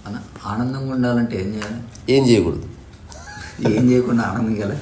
అన్న ఆనందంగా ఉండాలంటే ఏం చేయాలి ఏం చేయకూడదు ఏం చేయకుండా ఆనందం కదా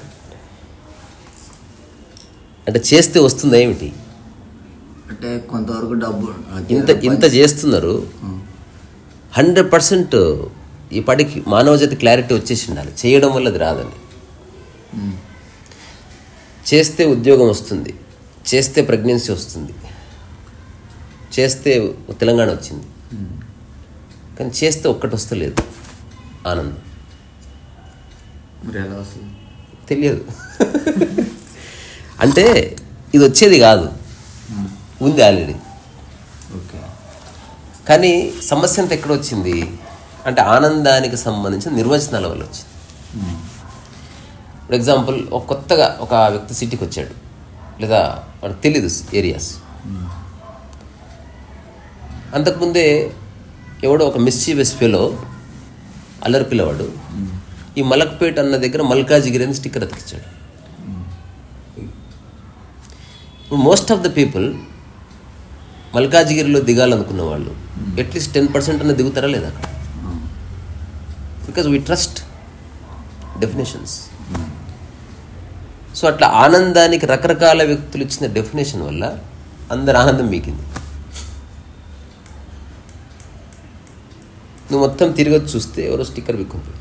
అంటే చేస్తే వస్తుందా ఏమిటి అంటే కొంతవరకు డబ్బు ఇంత ఇంత చేస్తున్నారు హండ్రెడ్ పర్సెంట్ ఈ పాటికి మానవ జాతి క్లారిటీ వచ్చేసి ఉండాలి చేయడం వల్ల అది రాదని ఉమ్. చేస్తే ఉద్యోగం వస్తుంది చేస్తే ప్రెగ్నెన్సీ వస్తుంది చేస్తే తెలంగాణ వచ్చింది కానీ చేస్తే ఒక్కటి వస్తలేదు ఆనందం మరి ఎలా వస్తుంది తెలియదు అంటే ఇది వచ్చేది కాదు ఉంది ఆల్రెడీ ఓకే కానీ సమస్య అంతా ఎక్కడ వచ్చింది అంటే ఆనందానికి సంబంధించిన నిర్వచనాల వల్ల వచ్చింది ఫర్ ఎగ్జాంపుల్ ఒక కొత్తగా ఒక వ్యక్తి సిటీకి వచ్చాడు లేదా వాడికి తెలీదు ఏరియాస్ అంతకుముందే ఎవడో ఒక మిస్చీవియస్ ఫెలో అల్లరి పిల్లవాడు ఈ మలక్పేట్ అన్న దగ్గర మల్కాజిగిరి అని స్టిక్కర్ అతికిచ్చాడు ఇప్పుడు మోస్ట్ ఆఫ్ ద పీపుల్ మల్కాజిగిరిలో దిగాలనుకున్న వాళ్ళు అట్లీస్ట్ టెన్ పర్సెంట్ అన్న దిగుతారా లేదా అక్కడ because we trust definitions so అట్లా ఆనందానికి రకరకాల వ్యక్తులు ఇచ్చిన డెఫినేషన్ వల్ల అందరు ఆనందం మీకింది నువ్వు మొత్తం తిరిగి వచ్చి చూస్తే ఎవరో స్టిక్కర్ విక్కుంది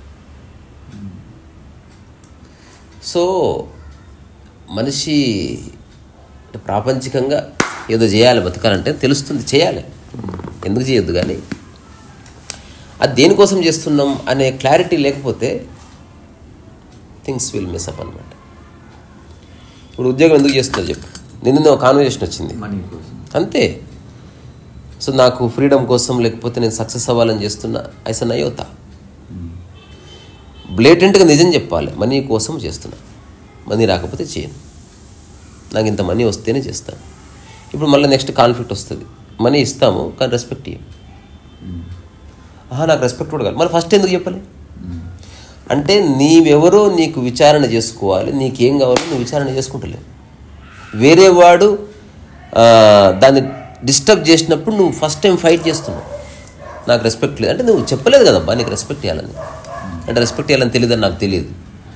సో మనిషి అంటే ప్రాపంచికంగా ఏదో చేయాలి బతకాలంటే తెలుస్తుంది చేయాలి ఎందుకు చేయొద్దు కానీ అది దేనికోసం చేస్తున్నాం అనే క్లారిటీ లేకపోతే థింగ్స్ విల్ మిస్ అప్ అనమాట ఇప్పుడు ఉద్యోగం ఎందుకు చేస్తున్నారు చెప్పు నిన్న ఒక కాన్వర్జేషన్ వచ్చింది మనీ కోసం అంతే సో నాకు ఫ్రీడమ్ కోసం లేకపోతే నేను సక్సెస్ అవ్వాలని చేస్తున్నా ఐసన్ అయ్యోతా బ్లేటెంట్గా నిజం చెప్పాలి మనీ కోసం చేస్తున్నా మనీ రాకపోతే చేయను నాకు ఇంత మనీ వస్తేనే చేస్తాను ఇప్పుడు మళ్ళీ నెక్స్ట్ కాన్ఫ్లిక్ట్ వస్తుంది మనీ ఇస్తాము కానీ రెస్పెక్ట్ ఇయ్యం ఆహా నాకు రెస్పెక్ట్ కూడా కాదు మరి ఫస్ట్ ఎందుకు చెప్పాలి అంటే నీవెవరో నీకు విచారణ చేసుకోవాలి నీకేం కావాలో నువ్వు విచారణ చేసుకుంటలేవు వేరే వాడు ఆ, దాన్ని డిస్టర్బ్ చేసినప్పుడు నువ్వు ఫస్ట్ టైం ఫైట్ చేస్తున్నావు నాకు రెస్పెక్ట్ లేదు అంటే నువ్వు చెప్పలేదు కదబ్బా నీకు రెస్పెక్ట్ ఇవ్వాలని అంటే రెస్పెక్ట్ ఇవ్వాలని తెలియదని నాకు తెలియదు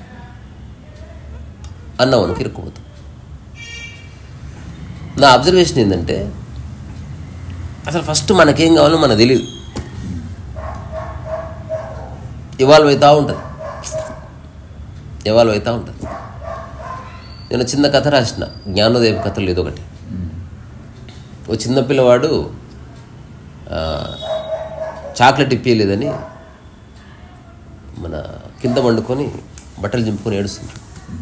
అన్నావు అనుకు ఇరుక్కుపోతావు నా అబ్జర్వేషన్ ఏంటంటే అసలు ఫస్ట్ మనకేం కావాలో మనకు తెలియదు ఇవాల్వ్ అవుతూ ఉంటుంది ఇవాల్వ్ అవుతూ ఉంటుంది నేను చిన్న కథ రాసిన జ్ఞానోదయం కథలు ఏదో ఒకటి ఓ చిన్న పిల్లవాడు ఆ, చాక్లెట్ ఇప్పించలేదని మన కింద వండుకొని బట్టలు చింపుకొని ఏడుస్తుంటాడు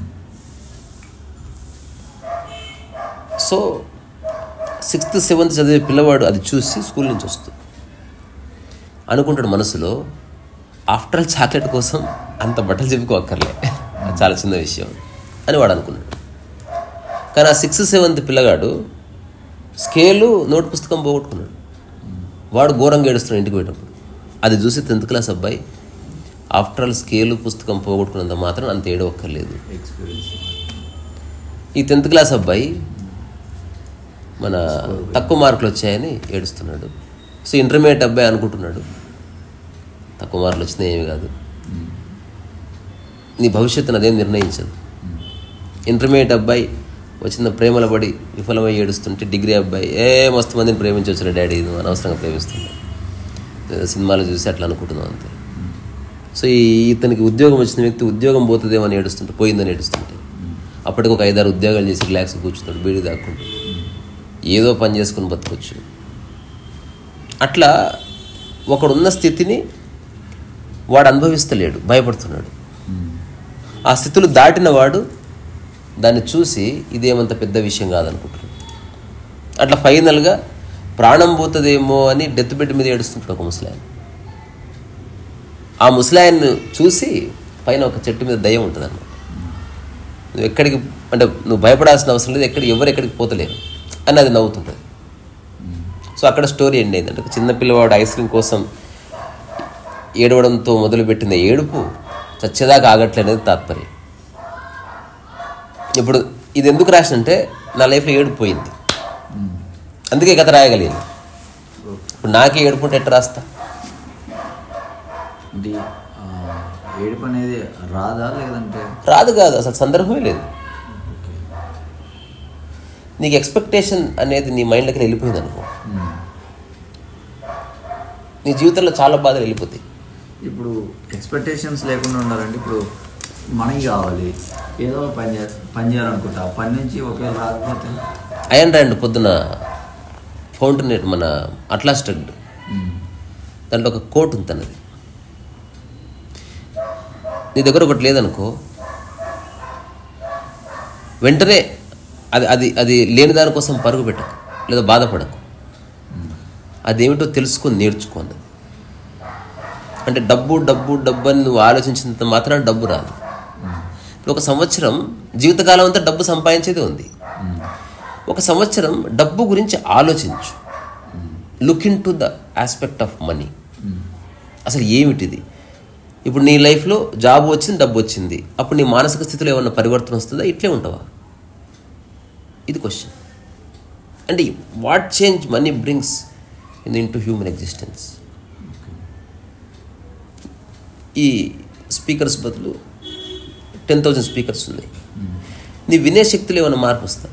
సో సిక్స్త్ సెవెంత్ చదివే పిల్లవాడు అది చూసి స్కూల్ నుంచి వస్తుంది అనుకుంటాడు మనసులో ఆఫ్టర్ ఆల్ చాక్లెట్ కోసం అంత బట్టలు చెప్పుకోక్కర్లే అది చాలా చిన్న విషయం అని వాడు అనుకున్నాడు కానీ ఆ సిక్స్త్ సెవెంత్ పిల్లగాడు స్కేలు నోట్ పుస్తకం పోగొట్టుకున్నాడు వాడు ఘోరంగా ఏడుస్తున్నాడు ఇంటికి పోయేటప్పుడు అది చూసి టెన్త్ క్లాస్ అబ్బాయి ఆఫ్టర్ ఆల్ స్కేలు పుస్తకం పోగొట్టుకున్నంత మాత్రం అంత ఏడవక్కర్లేదు ఎక్స్పీరియన్స్ ఈ టెన్త్ క్లాస్ అబ్బాయి మన తక్కువ మార్కులు వచ్చాయని ఏడుస్తున్నాడు సో ఇంటర్మీడియట్ అబ్బాయి అనుకుంటున్నాడు తక్కువ మార్కులు వచ్చినాయి ఏమి కాదు నీ భవిష్యత్తును అదేం నిర్ణయించదు ఇంటర్మీడియట్ అబ్బాయి వచ్చిన ప్రేమల పడి విఫలమై ఏడుస్తుంటే డిగ్రీ అబ్బాయి ఏ మస్తు మందిని ప్రేమించవచ్చు డాడీ నువ్వు అనవసరంగా ప్రేమిస్తున్నావు ఏదో సినిమాలు చూసి అట్లా అనుకుంటున్నావు అంతే సో ఈ ఇతనికి ఉద్యోగం వచ్చిన వ్యక్తి ఉద్యోగం పోతుందేమో అని ఏడుస్తుంటే పోయిందని ఏడుస్తుంటే అప్పటికి ఒక ఐదారు ఉద్యోగాలు చేసి రిలాక్స్ కూర్చుంటాడు బీడి దాక్కుంటూ ఏదో పని చేసుకుని బతకొచ్చు అట్లా ఒకడున్న స్థితిని వాడు అనుభవిస్తలేడు భయపడుతున్నాడు ఆ స్థితులు దాటిన వాడు దాన్ని చూసి ఇదేమంత పెద్ద విషయం కాదనుకుంటున్నాడు అట్లా ఫైనల్గా ప్రాణం పోతుందేమో అని డెత్ బెడ్ మీద ఏడుస్తుంటాడు ఒక ముసలాయన్ ఆ ముసలాయన్ను చూసి పైన ఒక చెట్టు మీద దయ్యం ఉంటుంది అన్నమాట నువ్వు ఎక్కడికి అంటే నువ్వు భయపడాల్సిన అవసరం లేదు ఎక్కడికి ఎవరు ఎక్కడికి పోతలేరు అని అది నవ్వుతుంటుంది సో అక్కడ స్టోరీ ఎండ్ అయింది అంటే ఒక చిన్న పిల్లవాడు ఐస్ క్రీమ్ కోసం ఏడవడంతో మొదలుపెట్టిన ఏడుపు చచ్చేదాకా ఆగట్లేనేది తాత్పర్యం ఇప్పుడు ఇది ఎందుకు రాసినంటే నా లైఫ్లో ఏడుపు పోయింది అందుకే ఈ కథ రాయగలిగింది ఇప్పుడు నాకే ఏడుపుంటే ఎట్లా రాస్తా అంటే ఆ, ఏడుపు అనేది రాదా లేదంటే రాదు కాదు అసలు సందర్భమే లేదు ఓకే నీకు ఎక్స్పెక్టేషన్ అనేది నీ మైండ్లోకి వెళ్ళిపోయింది అనుకో మ్మ్. నీ జీవితంలో చాలా బాధలు వెళ్ళిపోతాయి ఇప్పుడు ఎక్స్పెక్టేషన్స్ లేకుండా ఉండాలంటే ఇప్పుడు మనకి కావాలి ఏదో ఒక పని చే పని చేయాలనుకుంటా ఆ పని నుంచి ఒకవేళ రాకపోతే అయన్ ర్యాండ్ పొద్దున ఫౌంటైన్ మన అట్లాస్ ట్రగ్డ్ మ్మ్. దాంట్లో ఒక కోట్ ఉంది తనది నీ దగ్గర ఒకటి లేదనుకో వెంటనే అది అది అది లేని దానికోసం పరుగు పెట్టకు లేదా బాధపడకు అదేమిటో తెలుసుకొని నేర్చుకోండి అంటే డబ్బు డబ్బు డబ్బు అని నువ్వు ఆలోచించినంత మాత్రాన డబ్బు రాదు ఇప్పుడు ఒక సంవత్సరం జీవితకాలం అంతా డబ్బు సంపాదించేది ఉంది మ్మ్. ఒక సంవత్సరం డబ్బు గురించి ఆలోచించు look in to the aspect of money hmm. అసలు ఏమిటిది ఇప్పుడు నీ లైఫ్లో జాబ్ వచ్చింది డబ్బు వచ్చింది అప్పుడు నీ మానసిక స్థితిలో ఏమన్నా పరివర్తన వస్తుందా ఇట్లే ఉంటావా ఇది క్వశ్చన్ అంటే what change money brings in in to human existence ఈ స్పీకర్స్ బదులు టెన్ థౌజండ్ స్పీకర్స్ ఉన్నాయి నీ వినే శక్తిలో ఏమైనా మార్పు వస్తా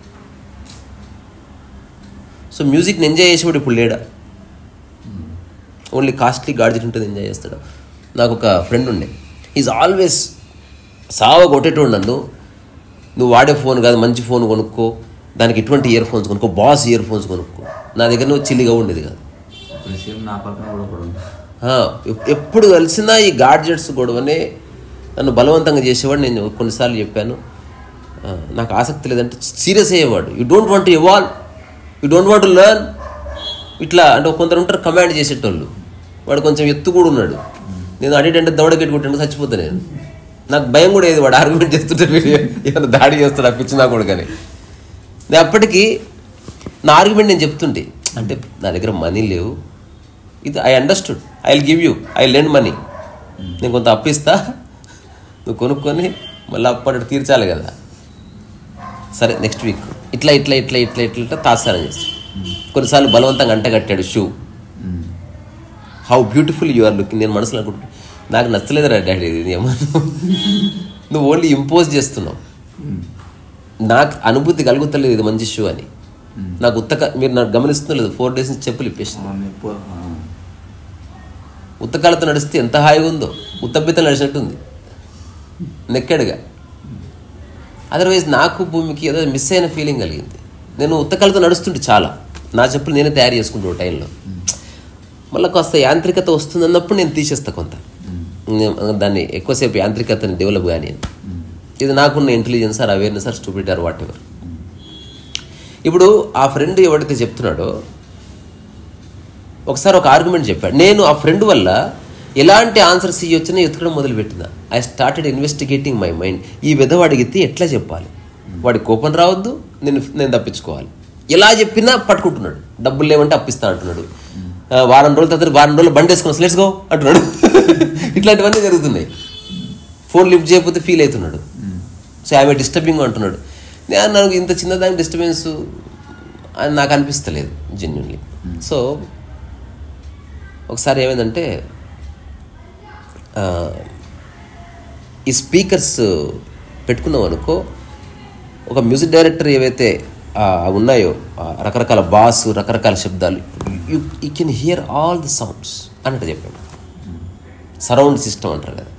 సో మ్యూజిక్ని ఎంజాయ్ చేసేవాడు ఇప్పుడు లేడా ఓన్లీ కాస్ట్లీ గాడ్జెట్ ఉంటుంది ఎంజాయ్ చేస్తాడు నాకు ఒక ఫ్రెండ్ ఉండే ఈజ్ ఆల్వేస్ సావ కొట్టేటోడు నన్ను నువ్వు వాడే ఫోన్ కాదు మంచి ఫోన్ కొనుక్కో దానికి ఎటువంటి ఇయర్ ఫోన్స్ కొనుక్కో బాస్ ఇయర్ ఫోన్స్ కొనుక్కో నా దగ్గర నువ్వు చిల్లిగా ఉండేది కాదు ఇప్పుడు సేమ్ నా పక్కన కూడా ఒకడు ఉంది. ఆ, ఎప్- ఎప్పుడు కలిసినా ఈ గాడ్జెట్స్ గొడవనే నన్ను బలవంతంగా చేసేవాడు నేను కొన్నిసార్లు చెప్పాను ఆ, నాకు ఆసక్తి లేదంటే సీరియస్ అయ్యేవాడు you don't want to evolve you don't want to learn ఇట్లా అంటే కొందరు ఉంటారు కమాండ్ చేసేటోళ్ళు వాడు కొంచెం ఎత్తు కూడా ఉన్నాడు నేను అడిగంటే దవడ కొట్టింటే చచ్చిపోతా నేను నాకు భయం కూడా ఏది వాడు ఆర్గ్యుమెంట్ చేస్తుంటే వీడు ఏమైనా దాడి చేస్తాడు ఆ పిచ్చి నా కొడుకని నేను అప్పటికి నా ఆర్గ్యుమెంట్ నేను చెప్తుంటే అంటే నా దగ్గర మనీ లేవు ఇది I understood I will give you I lend money నేను కొంత అప్పిస్తా నువ్వు కొనుక్కొని మళ్ళీ అప్పటి తీర్చాలి కదా సరే నెక్స్ట్ వీక్ ఇట్లా ఇట్లా ఇట్లా ఇట్లా ఇట్లా ఇట్లా తాత్సారం చేస్తాను కొన్నిసార్లు బలవంతంగా అంటగట్టాడు shoe hmm. How beautiful you are looking నేను మనసులో అనుకుంటున్నా నాకు నచ్చలేదురా డాడీ ఇది ఏమన్నా నువ్వు ఓన్లీ ఇంపోజ్ చేస్తున్నావు మ్మ్. నాకు అనుభూతి కలుగుతలేదు ఇది మంచి షూ అని నాకు ఉత్తక మీరు నాకు గమనిస్తున్నారు లేదు ఫోర్ డేస్ నుంచి చెప్పులు ఇప్పేసి ఆ, మీ పో- ఆ. ఉత్తకాలతో నడిస్తే ఎంత హాయిగా ఉందో ఉత్తబ్బిత నడిచినట్టుంది నెక్కడుగా అదర్వైజ్ నాకు భూమికి ఏదో మిస్ అయిన ఫీలింగ్ కలిగింది నేను ఉత్తకాలతో నడుస్తుంటే చాలా నా చెప్పులు నేనే తయారు చేసుకుంటాను టైంలో మళ్ళీ కాస్త యాంత్రికత వస్తుంది అన్నప్పుడు నేను తీసేస్తా కొంత నేను దాన్ని ఎక్కువసేపు యాంత్రికతని డెవలప్ కానీ ఇది నాకున్న intelligence or awareness or stupid or whatever ఇప్పుడు ఆ ఫ్రెండ్ ఎవడైతే చెప్తున్నాడో ఒకసారి ఒక ఆర్గ్యుమెంట్ చెప్పాడు నేను ఆ ఫ్రెండ్ వల్ల ఎలాంటి ఆన్సర్స్ ఇవ్వచ్చని ఎత్తుకడం మొదలుపెట్టిన I started investigating my mind ఈ విధ వాడికి ఎట్లా చెప్పాలి వాడి కోపం రావద్దు నేను నేను తప్పించుకోవాలి ఎలా చెప్పినా పట్టుకుంటున్నాడు డబ్బులు లేవంటే అప్పిస్తా అంటున్నాడు ఆ, వారం రోజుల తర్వాత వారం రోజులు బండి వేసుకుని లెట్స్ గో అంటున్నాడు ఇట్లాంటివన్నీ జరుగుతున్నాయి ఫోన్ లిఫ్ట్ చేయకపోతే ఫీల్ అవుతున్నాడు సో ఆమె డిస్టర్బింగ్ అంటున్నాడు నేను నాకు ఇంత చిన్నదానికి డిస్టర్బెన్స్ అని నాకు అనిపిస్తలేదు జెన్యున్లీ సో ఒకసారి ఏమైందంటే ఆ, ఈ స్పీకర్స్ పెట్టుకున్నాం అనుకో ఒక మ్యూజిక్ డైరెక్టర్ ఏవైతే ఆ, ఉన్నాయో ఆ, రకరకాల బాస్ రకరకాల శబ్దాలు you you can hear all the sounds అన్నట్టు చెప్పాడు సరౌండ్ సిస్టమ్ అంటారు కదా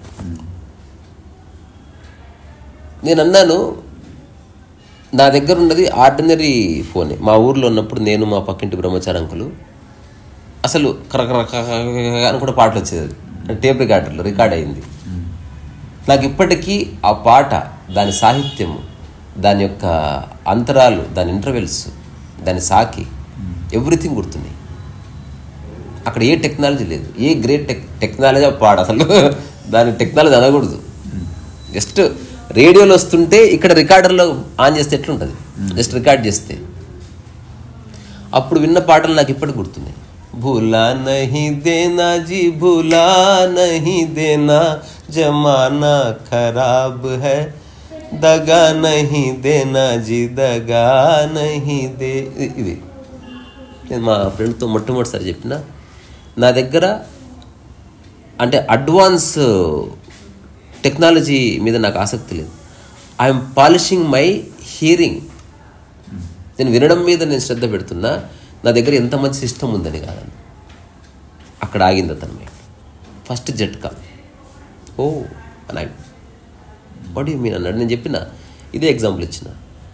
నేను అన్నాను నా దగ్గర ఉన్నది ఆర్డినరీ ఫోనే మా ఊర్లో ఉన్నప్పుడు నేను మా పక్కింటి బ్రహ్మచారి అంకులు అసలు కరకరక అని కూడా పాటలు వచ్చేది టేప్ రికార్డర్లో రికార్డ్ అయింది నాకు ఇప్పటికీ ఆ పాట దాని సాహిత్యము దాని యొక్క అంతరాలు దాని ఇంటర్వెల్స్ దాని సాకి ఎవ్రీథింగ్ గుర్తున్నాయి అక్కడ ఏ టెక్నాలజీ లేదు ఏ గ్రేట్ టెక్ టెక్నాలజీ ఆ పాట అసలు దాని టెక్నాలజీ అనకూడదు జస్ట్ రేడియోలో వస్తుంటే ఇక్కడ రికార్డర్లో ఆన్ చేస్తే ఎట్లుంటుంది జస్ట్ రికార్డ్ చేస్తే అప్పుడు విన్న పాటలు నాకు ఇప్పటికి గుర్తున్నాయి భూలా నహి దేనా జీ భూలా నహి దేనా జమానా ఖరాబ్ హై దగా నహి దేనా జీ దగా నహి దే ఇది- ఇది నేను మా ఫ్రెండ్తో మొట్టమొదటిసారి చెప్పిన నా దగ్గర అంటే అడ్వాన్స్ టెక్నాలజీ మీద నాకు ఆసక్తి లేదు ఐఎమ్ పాలిషింగ్ మై హియరింగ్ నేను వినడం మీద నేను శ్రద్ధ పెడుతున్నా నా దగ్గర ఎంత మంచి సిస్టమ్ ఉందని కాదని అక్కడ ఆగింది అతను మైండ్ ఫస్ట్ జట్కా ఓ అని ఆగి వాట్ యూ మీన్ అన్నాడు నేను చెప్పిన ఇదే ఎగ్జాంపుల్ ఇచ్చిన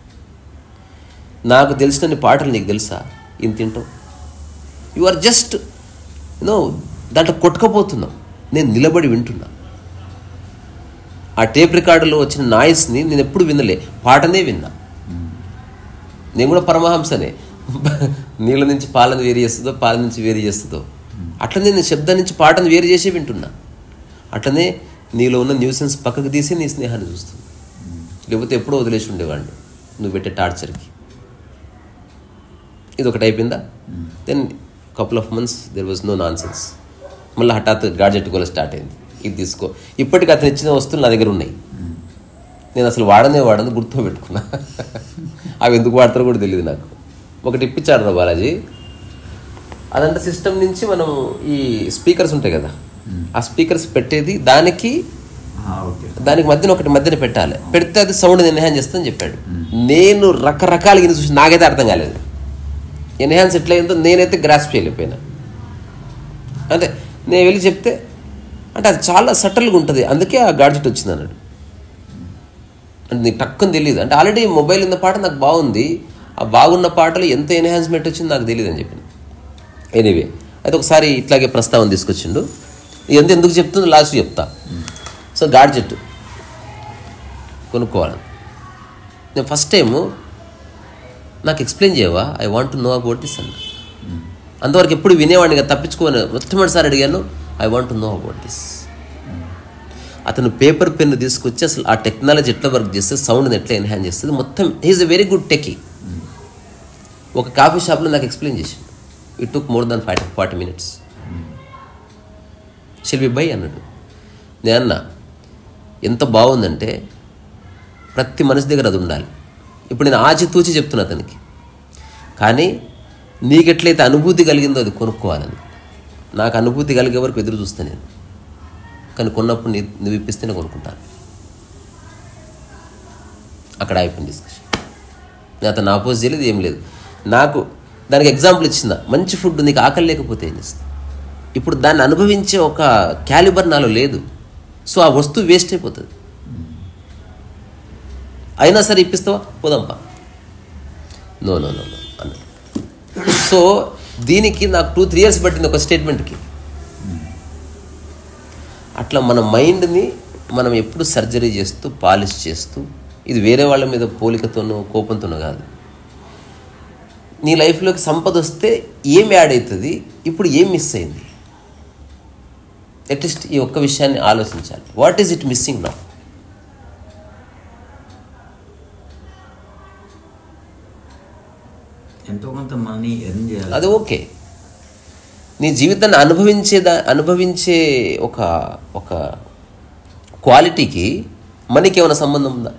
నాకు తెలిసిన పాటలు నీకు తెలుసా ఇంత తింటావు యు ఆర్ జస్ట్ యూనో దాంట్లో కొట్టుకపోతున్నావు నేను నిలబడి వింటున్నా ఆ టేప్ రికార్డులో వచ్చిన నాయిస్ని నేను ఎప్పుడు వినలే పాటనే విన్నా నేను కూడా పరమహంసనే నీళ్ళ నుంచి పాలను వేరు చేస్తుందో పాల నుంచి వేరు చేస్తుందో అట్లనే నేను శబ్దం నుంచి పాటను వేరు చేసే వింటున్నా అట్లనే నీలో ఉన్న న్యూసెన్స్ పక్కకు తీసి నీ స్నేహాన్ని చూస్తుంది లేకపోతే ఎప్పుడో వదిలేసి ఉండేవాడిని నువ్వు పెట్టే టార్చర్కి ఇది ఒకటి అయిపోయిందా then couple of months there was no nonsense మళ్ళీ హఠాత్ గాడ్జెట్ కూడా స్టార్ట్ అయింది ఇది తీసుకో ఇప్పటికి అతను ఇచ్చిన వస్తువులు నా దగ్గర ఉన్నాయి నేను అసలు వాడనే వాడని గుర్తు పెట్టుకున్నా అవి ఎందుకు వాడతారో కూడా తెలియదు నాకు ఒకటి ఇప్పించాడు రా బాలాజీ అదంటే సిస్టమ్ నుంచి మనం ఈ స్పీకర్స్ ఉంటాయి కదా ఆ స్పీకర్స్ పెట్టేది దానికి ఓకే దానికి మధ్యన ఒకటి మధ్యన పెట్టాలి పెడితే అది సౌండ్ ఎన్హాన్స్ చేస్తుందని చెప్పాడు నేను రకరకాలుగా ఇది చూసి నాకైతే అర్థం కాలేదు ఎన్హాన్స్ ఎట్లయిందో నేనైతే గ్రాస్ చేయలేకపోయినా అదే నేను వెళ్ళి చెప్తే అంటే అది చాలా సటల్గా ఉంటుంది అందుకే ఆ గాడ్జెట్ వచ్చింది అన్నాడు అంటే నీకు టక్కుని తెలియదు అంటే ఆల్రెడీ మొబైల్ ఉన్న పాట నాకు బాగుంది ఆ బాగున్న పాటలు ఎంత ఎన్హాన్స్మెంట్ వచ్చిందో నాకు తెలియదు అని చెప్పిన ఎనీవే అయితే ఒకసారి ఇట్లాగే ప్రస్తావన తీసుకొచ్చిండు ఎంత ఎందుకు చెప్తుందో లాస్ట్ చెప్తా సో గాడ్జెట్ కొనుక్కోవాలని నేను ఫస్ట్ టైము నాకు ఎక్స్ప్లెయిన్ చేయవా I want to know about this అన్న అంతవరకు ఎప్పుడు వినేవాడిని కదా తప్పించుకోని మొట్టమొదటిసారి అడిగాను I want to know about this అతను పేపర్ పెన్ తీసుకొచ్చి అసలు ఆ టెక్నాలజీ ఎట్లా వర్క్ చేస్తే సౌండ్ని ఎట్లా ఎన్హాన్స్ చేస్తుంది మొత్తం he's a very good techie ఒక కాఫీ షాప్లో నాకు ఎక్స్ప్లెయిన్ చేసిండు it took more than five forty minutes shall we buy అన్నాడు నేను అన్నా ఎంత బాగుందంటే ప్రతి మనిషి దగ్గర అది ఉండాలి ఇప్పుడు నేను ఆచితూచి చెప్తున్నా అతనికి కానీ నీకెట్లయితే అనుభూతి కలిగిందో అది కొనుక్కోవాలని నాకు అనుభూతి కలిగే వరకు ఎదురు చూస్తాను నేను కానీ కొన్నప్పుడు నీ నువ్వు ఇప్పిస్తేనే కొనుక్కుంటాను అక్కడ అయిపోయింది డిస్కషన్ నేను అతను ఆపోజ్ చేయలేదు ఏం లేదు నాకు దానికి ఎగ్జాంపుల్ ఇచ్చిందా మంచి ఫుడ్ నీకు ఆకలి లేకపోతే ఏం చేస్తా ఇప్పుడు దాన్ని అనుభవించే ఒక క్యాలిబర్ నాలో లేదు సో ఆ వస్తువు వేస్ట్ అయిపోతుంది అయినా సరే ఇప్పిస్తావా పోదాంపా నో నో నో నో అన్నాడు సో దీనికి నాకు టూ త్రీ ఇయర్స్ పట్టింది ఒక స్టేట్మెంట్కి అట్లా మన మైండ్ని మనం ఎప్పుడు సర్జరీ చేస్తూ పాలిష్ చేస్తూ ఇది వేరే వాళ్ళ మీద పోలికతోనో కోపంతోనో కాదు నీ లైఫ్లోకి సంపద వస్తే ఏం యాడ్ అవుతుంది ఇప్పుడు ఏం మిస్ అయింది అట్లీస్ట్ ఈ ఒక్క విషయాన్ని ఆలోచించాలి వాట్ ఈజ్ ఇట్ మిస్సింగ్ నా ఎంతో కొంత మనీ ఎర్న్ చేయాలి అది ఓకే నీ జీవితాన్ని అనుభవించేదా అనుభవించే ఒక ఒక క్వాలిటీకి మనకి ఏమైనా సంబంధం ఉందా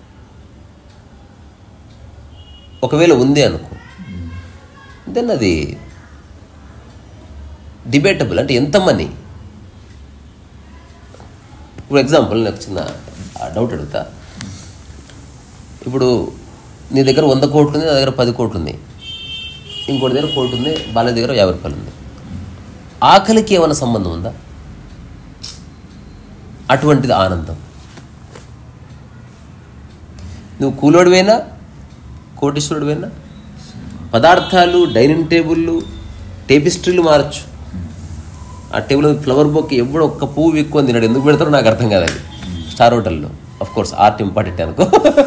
ఒకవేళ ఉంది అనుకో దెన్ అది డిబేటబుల్ అంటే ఎంత మనీ ఇప్పుడు ఎగ్జాంపుల్ నాకు చిన్న డౌట్ అడుగుతా ఇప్పుడు నీ దగ్గర వంద కోట్లు ఉంది నా దగ్గర పది కోట్లు ఉంది ఇంకోటి దగ్గర కోటి ఉంది బాల దగ్గర యాభై రూపాయలు ఉంది ఆకలికి ఏమైనా సంబంధం ఉందా అటువంటిది ఆనందం నువ్వు కూలోడివైనా కోటీశ్వరుడివైనా పదార్థాలు డైనింగ్ టేబుల్లు టేపిస్ట్రీలు మారచ్చు ఆ టేబుల్ మీద ఫ్లవర్ బొక్ ఎవడో ఒక్క పువ్వు ఎక్కువ తిన్నాడు ఎందుకు పెడతారో నాకు అర్థం కాదు అది స్టార్ హోటల్లో అఫ్ కోర్స్ ఆర్ట్ ఇంపార్టెంట్ అనుకో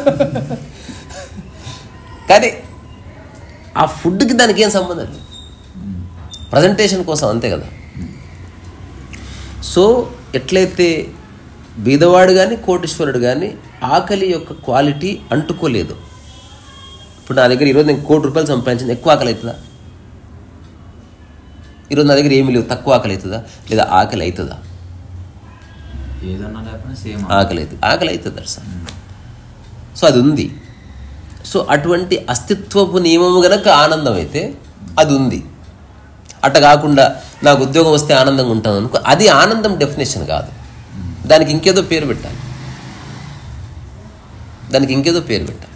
కానీ ఆ ఫుడ్కి దానికి ఏం సంబంధం లేదు ప్రజెంటేషన్ కోసం అంతే కదా సో ఎట్లయితే బీదవాడు కానీ కోటీశ్వరుడు కానీ ఆకలి యొక్క క్వాలిటీ అంటుకోలేదు ఇప్పుడు నా దగ్గర ఈరోజు నేను కోటి రూపాయలు సంపాదించింది ఎక్కువ ఆకలి అవుతుందా ఈరోజు నా దగ్గర ఏమీ లేవు తక్కువ ఆకలి అవుతుందా లేదా ఆకలి అవుతుందా ఏదన్నా లేకపోయినా సేమ్ ఆకలి అవుతుంది ఆకలి అవుతుంది దర్శనం సో అది ఉంది సో అటువంటి అస్తిత్వపు నియమం గనక ఆనందం అయితే అది ఉంది అట్ట కాకుండా నాకు ఉద్యోగం వస్తే ఆనందంగా ఉంటాను అనుకో అది ఆనందం డెఫినేషన్ కాదు దానికి ఇంకేదో పేరు పెట్టాలి దానికి ఇంకేదో పేరు పెట్టాలి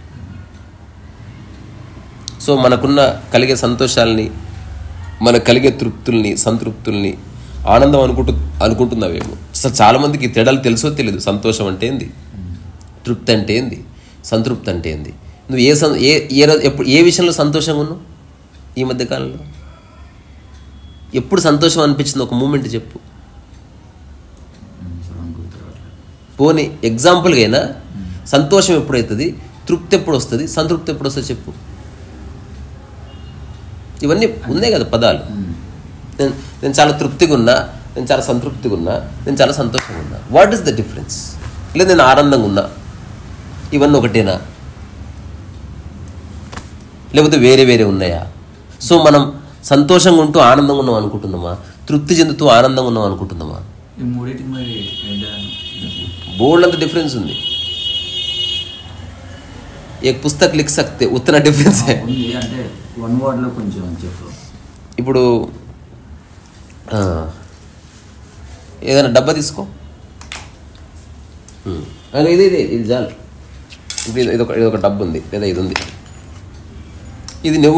సో మనకున్న కలిగే సంతోషాలని మనకు కలిగే తృప్తుల్ని సంతృప్తుల్ని ఆనందం అనుకుంటు అనుకుంటున్నావేమో అసలు చాలామందికి ఈ తేడాలు తెలుసో తెలియదు సంతోషం అంటే ఏంది తృప్తి అంటే ఏంది సంతృప్తి అంటే ఏంది నువ్వు ఏ సం ఏ ఏ రోజు ఎప్పుడు ఏ విషయంలో సంతోషంగా ఉన్నావు ఈ మధ్య కాలంలో ఎప్పుడు సంతోషం అనిపించింది ఒక మూమెంట్ చెప్పు సడన్ గుర్తురావట్లేదు పోనీ ఎగ్జాంపుల్గా అయినా సంతోషం ఎప్పుడవుతుంది తృప్తి ఎప్పుడు వస్తుంది సంతృప్తి ఎప్పుడు వస్తుంది చెప్పు ఇవన్నీ ఉన్నాయి కదా పదాలు నేను నేను చాలా తృప్తిగా ఉన్నా నేను చాలా సంతృప్తిగా ఉన్నా నేను చాలా సంతోషంగా ఉన్నా వాట్ ఈస్ ద డిఫరెన్స్ లేదా నేను ఆనందంగా ఉన్నా ఇవన్నీ ఒకటేనా లేకపోతే వేరే వేరే ఉన్నాయా సో మనం సంతోషంగా ఉంటూ ఆనందంగా ఉన్నాం అనుకుంటున్నామా తృప్తి చెందుతూ ఆనందంగా ఉన్నాం అనుకుంటున్నామా ఈ మూడింటికి మరి ఏంటని బోల్డ్ అంత డిఫరెన్స్ ఉంది एक पुस्तक लिख सकते उतना डिफरेंस है ఉంది అంటే వన్ వర్డ్లో కొంచెం చెప్పు ఇప్పుడు ఆ, ఏదైనా డబ్బా తీసుకో ఉమ్. అదే ఇది ఇది ఇది చాలు ఇప్పుడు ఇది ఒక ఇది ఒక డబ్బు ఉంది లేదా ఇది ఉంది ఇది నువ్వు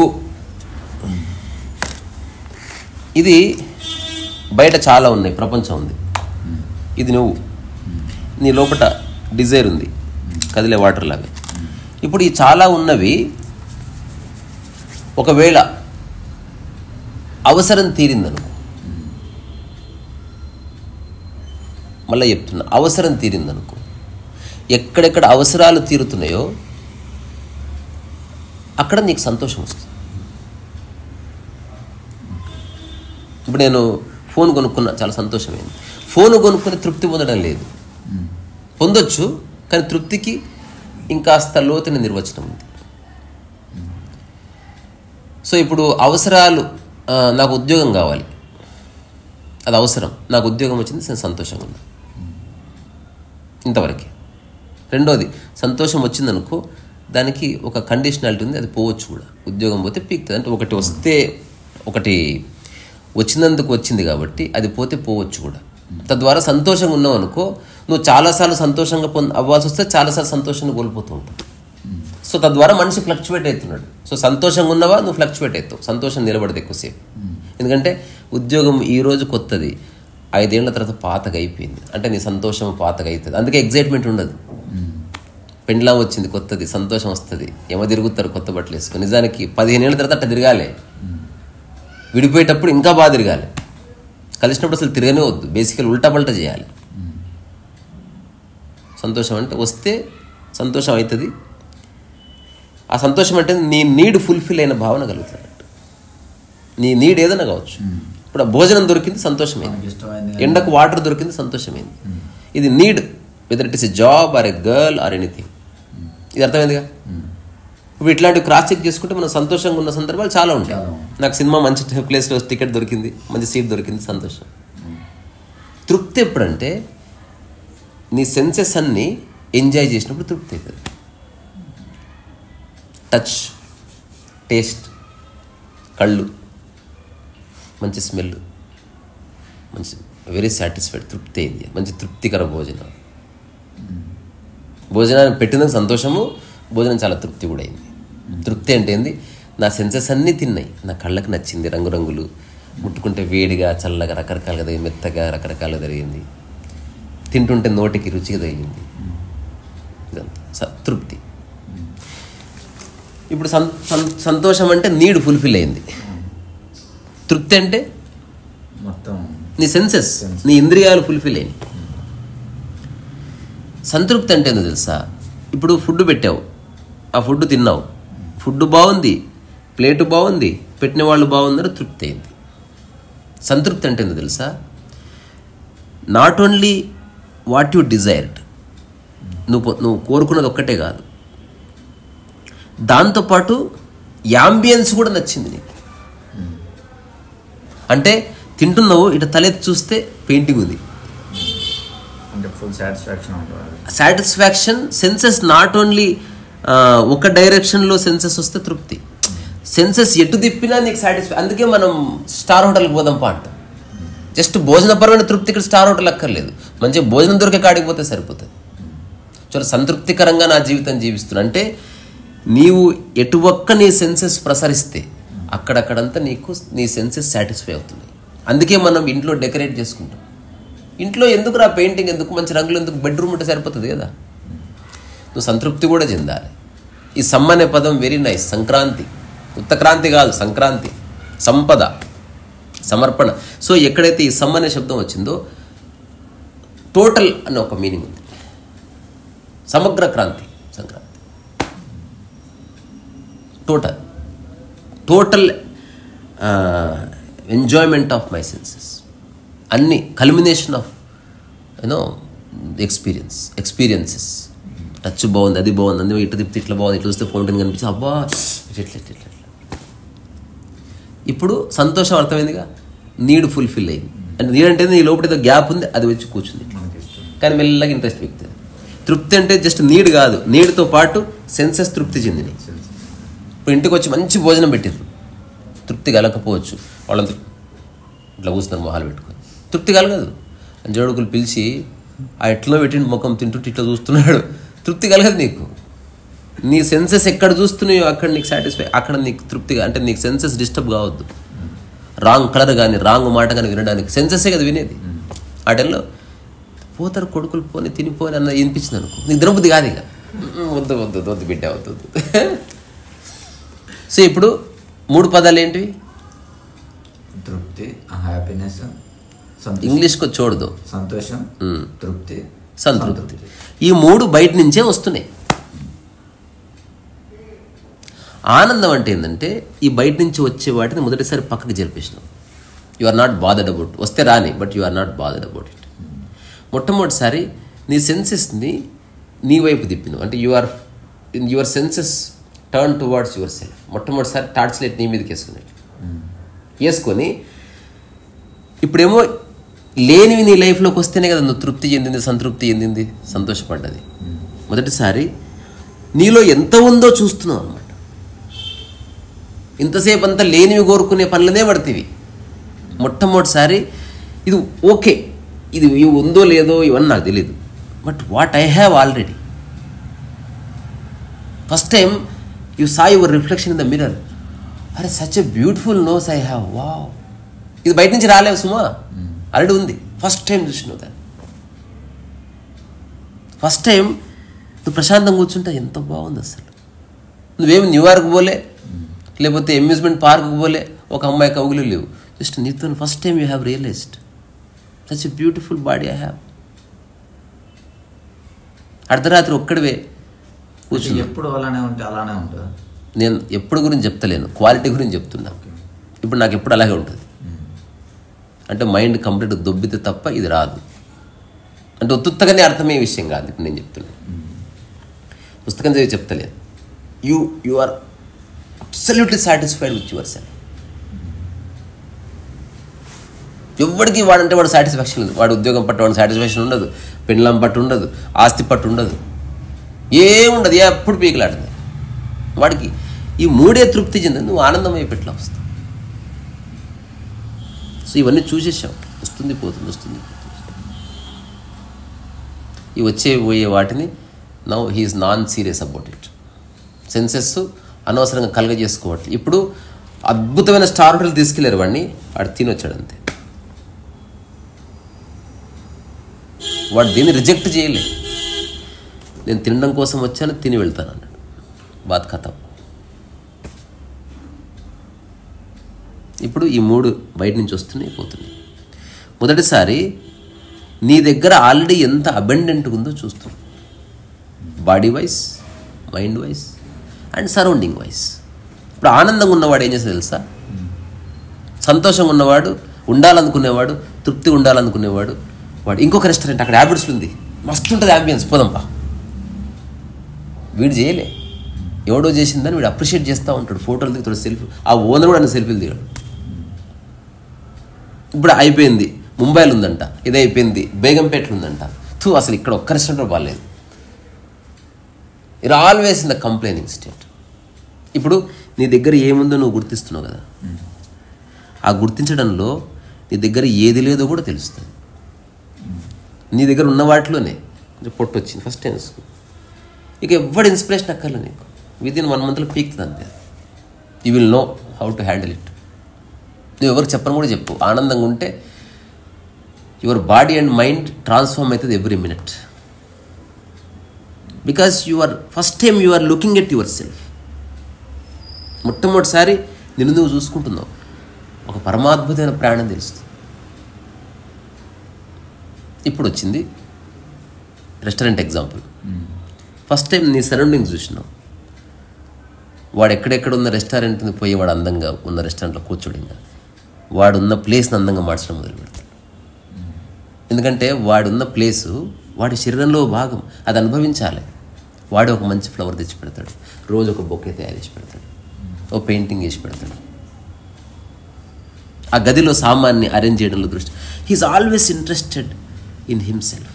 ఇది బయట చాలా ఉన్నాయి ప్రపంచం ఉంది ఇది నువ్వు నీ లోపట డిజైర్ ఉంది కదిలే వాటర్ లాగా ఇప్పుడు ఈ చాలా ఉన్నవి ఒకవేళ అవసరం తీరిందనుకో మళ్ళీ చెప్తున్నా అవసరం తీరిందనుకో ఎక్కడెక్కడ అవసరాలు తీరుతున్నాయో అక్కడ నీకు సంతోషం వస్తుంది ఇప్పుడు నేను ఫోన్ కొనుక్కున్నా చాలా సంతోషమైంది ఫోన్ కొనుక్కొని తృప్తి పొందడం లేదు పొందొచ్చు కానీ తృప్తికి ఇంకాస్త లోతైన నిర్వచనం ఉంది సో ఇప్పుడు అవసరాలు ఆ, నాకు ఉద్యోగం కావాలి అది అవసరం నాకు ఉద్యోగం వచ్చింది నేను సంతోషంగా ఉన్నా ఇంతవరకే రెండోది సంతోషం వచ్చిందనుకో దానికి ఒక కండిషనాలిటీ ఉంది అది పోవచ్చు కూడా ఉద్యోగం పోతే పీక్తుంది అంటే ఒకటి వస్తే ఒకటి వచ్చినందుకు వచ్చింది కాబట్టి అది పోతే పోవచ్చు కూడా తద్వారా సంతోషంగా ఉన్నావు అనుకో నువ్వు చాలాసార్లు సంతోషంగా పొంద అవ్వాల్సి వస్తే చాలాసార్లు సంతోషాన్ని కోల్పోతూ ఉంటావు సో తద్వారా మనిషి ఫ్లక్చువేట్ అవుతున్నాడు సో సంతోషంగా ఉన్నవా నువ్వు ఫ్లక్చువేట్ అవుతావు సంతోషం నిలబడదు ఎక్కువసేపు ఎందుకంటే ఉద్యోగం ఈ రోజు కొత్తది ఐదేళ్ల తర్వాత పాతగా అయిపోయింది అంటే నీ సంతోషం పాతగా అవుతుంది అందుకే ఎగ్జైట్మెంట్ ఉండదు పెండ్లాం వచ్చింది కొత్తది సంతోషం వస్తుంది ఏమో తిరుగుతారు కొత్త బట్టలు వేసుకొని నిజానికి పదిహేను ఏళ్ళ తర్వాత అట్ట తిరగాలి విడిపోయేటప్పుడు ఇంకా బాగా తిరగాలి కలిసినప్పుడు అసలు తిరగనే వద్దు బేసికల్ ఉల్టా పల్టా చేయాలి సంతోషం అంటే వస్తే సంతోషం అవుతుంది ఆ సంతోషం అంటే నీ నీడ్ ఫుల్ఫిల్ అయిన భావన కలుగుతుంది నీ నీడ్ ఏదైనా కావచ్చు ఇప్పుడు ఆ భోజనం దొరికింది సంతోషమైంది మనకి ఇష్టమైంది ఎండకు వాటర్ దొరికింది సంతోషమైంది ఇది need whether it is a job or a girl or anything ఇది అర్థమైందిగా ఇప్పుడు ఇట్లాంటివి క్రాస్ చెక్ చేసుకుంటే మనం సంతోషంగా ఉన్న సందర్భాలు చాలా ఉంటాయి చాలా ఉన్నాయి. నాకు సినిమా మంచి ప్లేస్లో టికెట్ దొరికింది మంచి సీట్ దొరికింది సంతోషం తృప్తి ఎప్పుడంటే నీ సెన్సెస్ అన్ని ఎంజాయ్ చేసినప్పుడు తృప్తి అవుతుంది టచ్ టేస్ట్ కళ్ళు మంచి స్మెల్ మంచి వెరీ సాటిస్ఫైడ్ తృప్తి అయింది మంచి తృప్తికర భోజనం భోజనాన్ని పెట్టినందుకు సంతోషము భోజనం చాలా తృప్తి కూడా అయింది తృప్తి అంటే ఏంది నా సెన్సెస్ అన్నీ తిన్నాయి నా కళ్ళకి నచ్చింది రంగురంగులు ముట్టుకుంటే వేడిగా చల్లగా రకరకాలుగా తగిలి మెత్తగా రకరకాలుగా జరిగింది తింటుంటే నోటికి రుచిగా తగిలింది ఇదంతా స- తృప్తి ఇప్పుడు సం సం- సంతోషం అంటే నీడ్ ఫుల్ఫిల్ అయింది తృప్తి అంటే మొత్తం నీ సెన్సెస్ నీ ఇంద్రియాలు ఫుల్ఫిల్ అయినాయి సంతృప్తి అంటే ఏందో తెలుసా ఇప్పుడు ఫుడ్ పెట్టావు ఆ ఫుడ్ తిన్నావు ఫుడ్ బాగుంది ప్లేటు బాగుంది పెట్టిన వాళ్ళు బాగున్నారు తృప్తి అయింది సంతృప్తి అంటే ఏందో తెలుసా not only what you desired నువ్వు పొ- నువ్వు కోరుకున్నది ఒక్కటే కాదు దాంతోపాటు యాంబియన్స్ కూడా నచ్చింది నీకు అంటే తింటున్నావు ఇటు తలెత్తి చూస్తే పెయింటింగ్ ఉంది అంటే ఫుల్ సాటిస్ఫాక్షన్ ఉంటుంది సాటిస్ఫాక్షన్ సెన్సెస్ నాట్ ఓన్లీ ఒక డైరెక్షన్లో సెన్సెస్ వస్తే తృప్తి సెన్సెస్ ఎటు తిప్పినా నీకు సాటిస్ఫై అందుకే మనం స్టార్ హోటల్కి పోదాం పా అంటాం జస్ట్ భోజనపరమైన తృప్తి ఇక్కడ స్టార్ హోటల్ అక్కర్లేదు మంచిగా భోజనం దొరికే కాడికి పోతే సరిపోతుంది చాలా సంతృప్తికరంగా నా జీవితం జీవిస్తున్నా అంటే నీవు ఎటు ఒక్క నీ సెన్సెస్ ప్రసరిస్తే అక్కడక్కడంతా నీకు నీ సెన్సెస్ సాటిస్ఫై అవుతుంది అందుకే మనం ఇంట్లో డెకరేట్ చేసుకుంటాం ఇంట్లో ఎందుకు రా పెయింటింగ్ ఎందుకు మంచి రంగులు ఎందుకు బెడ్రూమ్ ఉంటే సరిపోతుంది కదా నువ్వు సంతృప్తి కూడా చెందాలి ఈ సమ్ అనే పదం వెరీ నైస్ సంక్రాంతి ఉత్తక్రాంతి కాదు సంక్రాంతి సంపద సమర్పణ సో ఎక్కడైతే ఈ సమ్ అనే శబ్దం వచ్చిందో టోటల్ అనే ఒక మీనింగ్ ఉంది సమగ్ర క్రాంతి Sankranti total total enjoyment of my senses అన్ని culmination of you know experience experiences touch బాగుంది అది బాగుంది అందులో ఇటు తిప్పితే ఇట్లా బాగుంది ఇట్లా చూస్తే ఫౌంటైన్ కనిపించి అబ్బా ఇట్లా ఇట్లా ఇట్లా ఇట్లా ఇప్పుడు సంతోషం అర్థమైందిగా నీడ్ ఫుల్ఫిల్ అయింది అంటే నీడ్ అంటే నీ లోపల ఏదో గ్యాప్ ఉంది అది వచ్చి కూర్చుంది మనకి ఇష్టం కానీ మెల్లగా ఇంట్రెస్ట్ పెరుగుతుంది తృప్తి అంటే జస్ట్ నీడ్ కాదు నీడ్తో పాటు సెన్సెస్ తృప్తి చెందినాయి ఇప్పుడు ఇంటికి వచ్చి మంచి భోజనం పెట్టారు తృప్తి కలగకపోవచ్చు వాళ్ళంతా ఇట్లా కూర్చున్నారు మొహాలు పెట్టుకొని తృప్తి కలగదు జోడుకులు పిలిచి ఆ ఎట్లా పెట్టిండు ముఖం తింటుంటే ఇట్లా చూస్తున్నాడు తృప్తి కలగదు నీకు నీ సెన్సెస్ ఎక్కడ చూస్తున్నాయో అక్కడ నీకు సాటిస్ఫై అక్కడ నీకు తృప్తిగా అంటే నీకు సెన్సెస్ డిస్టర్బ్ కావద్దు రాంగ్ కలర్ కానీ రాంగ్ మాట కానీ వినడానికి సెన్సెస్సే కదా వినేది ఆ టైంలో పోతారు కొడుకులు పోని తినిపోని అన్న వినిపించింది అనుకో నీకు ద్రౌపది కాదు ఇక "ఉమ్, వద్దు వద్దు వద్దు బిడ్డ వద్దు వద్దు సో ఇప్పుడు మూడు పదాలు ఏంటివి తృప్తి హ్యాపీనెస్ సంతోషం ఇంగ్లీష్కో చూడదు సంతోషం మ్మ్. తృప్తి సంతృప్తి ఈ మూడు బయట నుంచే వస్తున్నాయి ఆనందం అంటే ఏంటంటే ఈ బయట నుంచి వచ్చే వాటిని మొదటిసారి పక్కకి జరిపేసినాం you are not bothered about వస్తే రాని but you are not bothered about it మొట్టమొదటిసారి నీ సెన్సెస్ని నీ వైపు తిప్పినావు అంటే you are in your senses turn towards your self మొట్టమొదటిసారి టార్చ్ లైట్ నీ మీదకి వేసుకునేది వేసుకొని ఇప్పుడేమో లేనివి నీ లైఫ్లోకి వస్తేనే కదా నువ్వు తృప్తి చెందింది సంతృప్తి చెందింది సంతోషపడ్డది మొదటిసారి నీలో ఎంత ఉందో చూస్తున్నావు అనమాట ఇంతసేపు అంతా లేనివి కోరుకునే పనులనే పడుతుంది మొట్టమొదటిసారి ఇది ఓకే ఇది ఇవి ఉందో లేదో ఇవన్నీ నాకు తెలియదు but what I have already first time you saw your reflection in the mirror అరే such a beautiful nose I have wow ఇది బయట నుంచి రాలేవు సుమా ఆల్రెడీ ఉంది ఫస్ట్ టైం చూసినావు దాన్ని ఫస్ట్ టైం నువ్వు ప్రశాంతంగా కూర్చుంటే ఎంత బాగుంది అసలు నువ్వేమి న్యూయార్క్ పోలే లేకపోతే అమ్యూజ్మెంట్ పార్క్కి పోలే ఒక అమ్మాయి కవులు లేవు జస్ట్ నీతో first time you have realised such a beautiful body I have అర్ధరాత్రి ఒక్కడివే కూర్చున్నా ఎప్పుడు అలానే ఉంటే అలానే ఉంటుంది నేను ఎప్పుడు గురించి చెప్తలేను క్వాలిటీ గురించి చెప్తున్నా ఇప్పుడు నాకు ఎప్పుడు అలాగే ఉంటుంది అంటే మైండ్ కంప్లీట్ దొబ్బితే తప్ప ఇది రాదు అంటే ఉత్తుత్తగానే అర్థమయ్యే విషయం కాదు ఇప్పుడు నేను చెప్తున్నా పుస్తకం చదివి చెప్తలేదు you you are absolutely satisfied with your self ఎవరికి వాడంటే వాడు సాటిస్ఫాక్షన్ లేదు వాడు ఉద్యోగం పట్టు వాడు సాటిస్ఫాక్షన్ ఉండదు పెండ్లం పట్టు ఉండదు ఆస్తి పట్టు ఉండదు ఏముండదు ఎప్పుడు పీకలాడుతుంది వాడికి ఈ మూడే తృప్తి చెంది నువ్వు ఆనందం అయిపెట్లా వస్తావు సో ఇవన్నీ చూసేసాం వస్తుంది పోతుంది వస్తుంది పోతుంది ఈ వచ్చే పోయే వాటిని now he's non serious about it senses అనవసరంగా కలగజేసుకోవట్లేదు ఇప్పుడు అద్భుతమైన స్టార్ హోటల్ తీసుకెళ్ళారు వాడిని వాడు తినొచ్చాడు అంతే వాడు దీన్ని రిజెక్ట్ చేయలే నేను తినడం కోసం వచ్చాను తిని వెళ్తాను అన్నాడు బాత్ కథం ఇప్పుడు ఈ మూడు బయట నుంచి వస్తున్నాయి పోతున్నాయి మొదటిసారి నీ దగ్గర ఆల్రెడీ ఎంత అబెండెంట్గా ఉందో చూస్తాం body wise mind wise and surrounding wise ఇప్పుడు ఆనందంగా ఉన్నవాడు ఏం చేస్తే తెలుసా సంతోషంగా ఉన్నవాడు ఉండాలనుకునేవాడు తృప్తి ఉండాలనుకునేవాడు వాడు ఇంకొక రెస్టారెంట్ అక్కడ హ్యాబిట్స్ ఉంది మస్తు ఉంటుంది అంబియన్స్ పోదంపా వీడు చేయలే ఎవడో చేసిందని వీడు అప్రిషియేట్ చేస్తూ ఉంటాడు ఫోటోలు దిగుతాడు సెల్ఫీ ఆ ఓనర్ కూడా అన్న సెల్ఫీలు దిగాడు ఇప్పుడు అయిపోయింది ముంబైలో ఉందంట ఇది అయిపోయింది బేగంపేటలో ఉందంట తూ అసలు ఇక్కడ ఒక్క రెస్టారెంట్ బాగాలేదు it always in the complaining state ఇప్పుడు నీ దగ్గర ఏముందో నువ్వు గుర్తిస్తున్నావు కదా ఆ గుర్తించడంలో నీ దగ్గర ఏది లేదో కూడా తెలుస్తుంది నీ దగ్గర ఉన్న వాటిలోనే కొంచెం పొట్టు వచ్చింది ఫస్ట్ టైం ఇక ఎవడు ఇన్స్పిరేషన్ అక్కర్లే నీకు విత్ ఇన్ వన్ మంత్లో పీక్తుంది అంతే you will know how to handle it నువ్వు ఎవరికి చెప్పను కూడా చెప్పు ఆనందంగా ఉంటే your body and mind transform అవుతుంది every minute because you are first time you are looking at your self మొట్టమొదటిసారి నిన్ను నువ్వు చూసుకుంటున్నావు ఒక పరమాద్భుతమైన ప్రాణం తెలుస్తుంది ఇప్పుడు వచ్చింది రెస్టారెంట్ ఎగ్జాంపుల్ ఫస్ట్ టైం నీ సరౌండింగ్స్ చూసినావు వాడు ఎక్కడెక్కడ ఉన్న రెస్టారెంట్ని పోయి వాడు అందంగా ఉన్న రెస్టారెంట్లో కూర్చోడు ఇంకా వాడు ఉన్న ప్లేస్ని అందంగా మార్చడం మొదలు పెడతాడు ఎందుకంటే వాడున్న ప్లేసు వాడి శరీరంలో భాగం అది అనుభవించాలి వాడు ఒక మంచి ఫ్లవర్ తెచ్చి పెడతాడు రోజు ఒక బొకే తయారు చేసి పెడతాడు ఓ పెయింటింగ్ చేసి పెడతాడు ఆ గదిలో సామాన్ని అరేంజ్ చేయడంలో దృష్టి he's always interested in himself